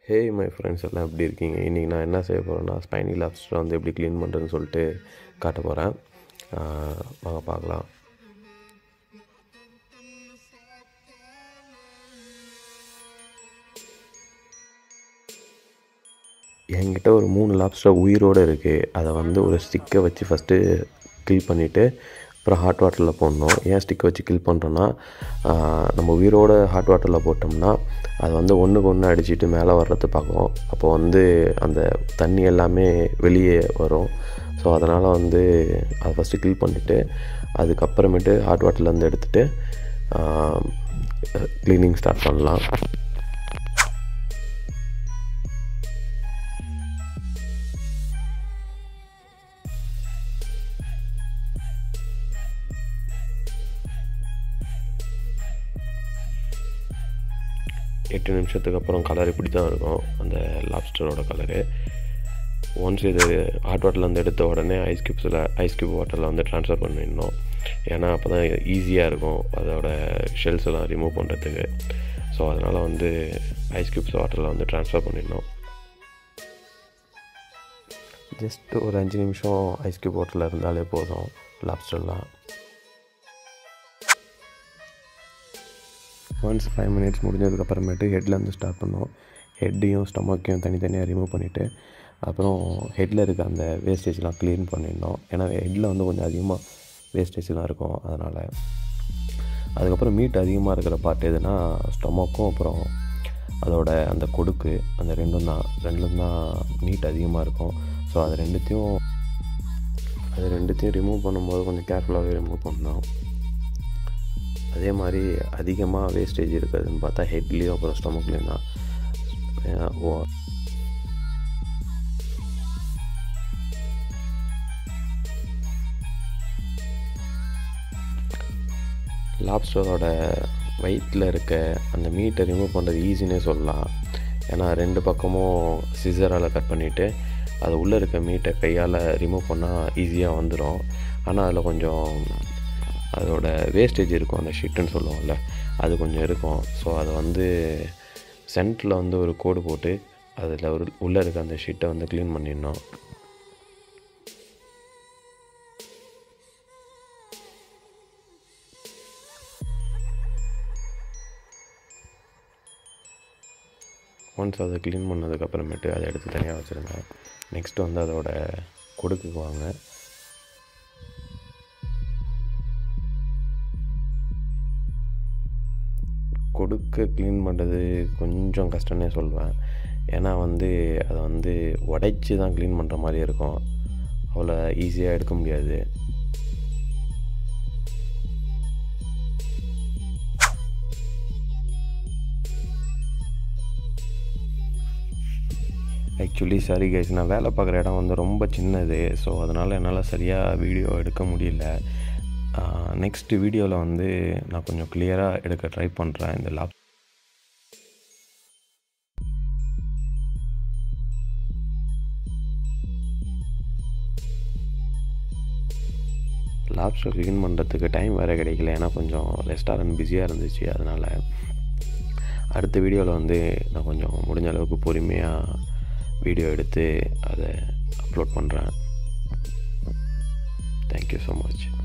hey my friends எல்லாம் எப்படி இருக்கீங்க இன்றைக்கி நான் என்ன செய்ய போகிறேன்னா ஸ்பைனி லாப்ஸ்டர் வந்து எப்படி க்ளீன் பண்ணுறதுன்னு சொல்லிட்டு காட்ட போகிறேன் வாங்க பார்க்கலாம் என்கிட்ட ஒரு மூணு லாப்ஸ்டர் உயிரோடு இருக்குது அதை வந்து ஒரு ஸ்டிக்கை வச்சு ஃபஸ்ட்டு கில் பண்ணிவிட்டு அப்புறம் ஹாட் வாட்டரில் போடணும் ஏன் ஸ்டிக்கை வச்சு கில் பண்ணுறோன்னா நம்ம உயிரோட ஹாட் வாட்டரில் போட்டோம்னா அது வந்து ஒன்றுக்கு ஒன்று அடிச்சுட்டு மேலே வர்றது பார்க்கும் அப்போ வந்து அந்த தண்ணி எல்லாமே வெளியே வரும் ஸோ அதனால் வந்து அதை ஃபஸ்ட்டு கில் பண்ணிவிட்டு அதுக்கப்புறமேட்டு ஹாட் வாட்டர்லேருந்து எடுத்துகிட்டு க்ளீனிங் ஸ்டார்ட் பண்ணலாம் எட்டு நிமிஷத்துக்கு அப்புறம் கலர் இப்படி தான் இருக்கும் அந்த லாப்ஸ்டரோட கலரு ஒன்ஸ் இது ஹாட் வாட்டர்லேருந்து எடுத்த உடனே ஐஸ் க்யூப்ஸில் ஐஸ் க்யூப் வாட்டரில் வந்து ட்ரான்ஸ்ஃபர் பண்ணிடணும் ஏன்னா அப்போ தான் ஈஸியாக இருக்கும் அதோட ஷெல்ஸ் எல்லாம் ரிமூவ் பண்ணுறதுக்கு ஸோ அதனால் வந்து ஐஸ் க்யூப்ஸ் வாட்டரில் வந்து ட்ரான்ஸ்ஃபர் பண்ணிடணும் ஜஸ்ட் ஒரு அஞ்சு நிமிஷம் ஐஸ் க்யூப் வாட்டரில் இருந்தாலே போதும் லாப்ஸ்டர்லாம் ஒன்ஸ் ஃபைவ் மினிட்ஸ் முடிஞ்சதுக்கப்புறமேட்டு ஹெட்லேருந்து ஸ்டார்ட் பண்ணோம் ஹெட்டையும் ஸ்டொமக்கையும் தனித்தனியாக ரிமூவ் பண்ணிவிட்டு அப்புறம் ஹெட்டில் இருக்க அந்த வேஸ்டேஜ்லாம் க்ளீன் பண்ணிடணும் ஏன்னா ஹெட்டில் வந்து கொஞ்சம் அதிகமாக வேஸ்டேஜ்லாம் இருக்கும் அதனால் அதுக்கப்புறம் மீட் அதிகமாக இருக்கிற பார்ட் எதுனா ஸ்டொமக்கும் அப்புறம் அதோட அந்த கொடுக்கு அந்த ரெண்டும் தான் ரெண்டும் தான் மீட் அதிகமாக இருக்கும் ஸோ அது ரெண்டுத்தையும் அது ரெண்டுத்தையும் ரிமூவ் பண்ணும்போது கொஞ்சம் கேர்ஃபுல்லாகவே ரிமூவ் பண்ணணும் அதே மாதிரி அதிகமாக வேஸ்டேஜ் இருக்கிறதுன்னு பார்த்தா ஹெட்லேயும் அப்புறம் ஸ்டொமக்லேயும் தான் ஓ லாப்ஸ்டரோட வயிற்றில் இருக்க அந்த மீட்டை ரிமூவ் பண்ணுறது ஈஸினே சொல்லலாம் ஏன்னா ரெண்டு பக்கமும் சிசரால் கட் பண்ணிவிட்டு அது உள்ளே இருக்க மீட்டை கையால் ரிமூவ் பண்ணால் ஈஸியாக வந்துடும் ஆனால் அதில் கொஞ்சம் அதோட வேஸ்டேஜ் இருக்கும் அந்த ஷிட்டுன்னு சொல்லுவோம்ல அது கொஞ்சம் இருக்கும் ஸோ அதை வந்து சென்டரில் வந்து ஒரு கோடு போட்டு அதில் ஒரு உள்ளே இருக்க அந்த ஷீட்டை வந்து க்ளீன் பண்ணிடணும் ஒன்ஸ் அதை க்ளீன் பண்ணதுக்கப்புறமேட்டு அதை எடுத்து தனியாக வச்சுருங்க நெக்ஸ்ட் வந்து அதோட கொடுக்குக்கு வாங்க கொடுக்க க்ளீன் பண்ணுறது கொஞ்சம் கஷ்டம்னே சொல்லுவேன் ஏன்னா வந்து அதை வந்து உடைச்சி தான் க்ளீன் பண்ணுற மாதிரி இருக்கும் அவ்வளோ ஈஸியாக எடுக்க முடியாது ஆக்சுவலி சரி கைஸ் நான் வேலை பார்க்குற இடம் வந்து ரொம்ப சின்னது ஸோ அதனால் என்னால் சரியாக வீடியோ எடுக்க முடியல நெக்ஸ்ட் வீடியோவில் வந்து நான் கொஞ்சம் கிளியராக எடுக்க ட்ரை பண்ணுறேன் இந்த லாப் லாப்ஸ்டர் க்ளீன் பண்ணுறதுக்கு டைம் வேறு கிடைக்கல ஏன்னா கொஞ்சம் ரெஸ்டாரண்ட் பிஸியாக இருந்துச்சு அதனால் அடுத்த வீடியோவில் வந்து நான் கொஞ்சம் முடிஞ்ச அளவுக்கு பொறுமையாக வீடியோ எடுத்து அதை அப்லோட் பண்ணுறேன் தேங்க்யூ ஸோ மச்